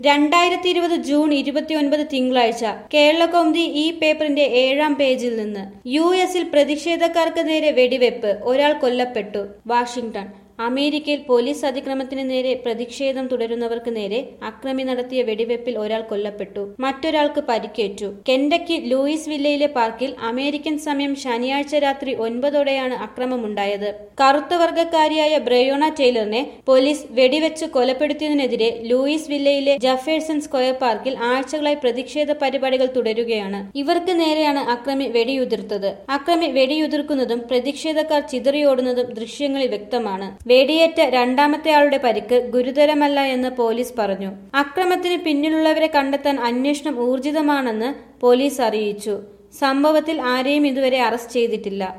രണ്ടായിരത്തി ഇരുപത് ജൂൺ ഇരുപത്തിയൊൻപത് തിങ്കളാഴ്ച കേരളകൗമുദി ഈ പേപ്പറിന്റെ ഏഴാം പേജിൽ നിന്ന് യു എസിൽ പ്രതിഷേധക്കാർക്ക് നേരെ വെടിവെപ്പ് ഒരാൾ കൊല്ലപ്പെട്ടു വാഷിംഗ്ടൺ അമേരിക്കയിൽ പോലീസ് അതിക്രമത്തിന് നേരെ പ്രതിഷേധം തുടരുന്നവർക്ക് നേരെ അക്രമി നടത്തിയ വെടിവെപ്പിൽ ഒരാൾ കൊല്ലപ്പെട്ടു മറ്റൊരാൾക്ക് പരിക്കേറ്റു കെൻഡക്കി ലൂയിസ് വില്ലയിലെ പാർക്കിൽ അമേരിക്കൻ സമയം ശനിയാഴ്ച രാത്രി ഒൻപതോടെയാണ് അക്രമമുണ്ടായത് കറുത്ത വർഗക്കാരിയായ ബ്രയോണ ടൈലറിനെ പോലീസ് വെടിവെച്ച് കൊലപ്പെടുത്തിയതിനെതിരെ ലൂയിസ് വില്ലയിലെ ജഫേഴ്സൺ സ്ക്വയർ പാർക്കിൽ ആഴ്ചകളായി പ്രതിഷേധ പരിപാടികൾ തുടരുകയാണ് ഇവർക്ക് നേരെയാണ് അക്രമി വെടിയുതിർത്തത് അക്രമി വെടിയുതിർക്കുന്നതും പ്രതിഷേധക്കാർ ചിതറിയോടുന്നതും ദൃശ്യങ്ങളിൽ വ്യക്തമാണ് വെടിയേറ്റ രണ്ടാമത്തെ ആളുടെ പരിക്ക് ഗുരുതരമല്ല എന്ന് പോലീസ് പറഞ്ഞു അക്രമത്തിന് പിന്നിലുള്ളവരെ കണ്ടെത്താൻ അന്വേഷണം ഊർജിതമാണെന്ന് പോലീസ് അറിയിച്ചു സംഭവത്തിൽ ആരെയും ഇതുവരെ അറസ്റ്റ് ചെയ്തിട്ടില്ല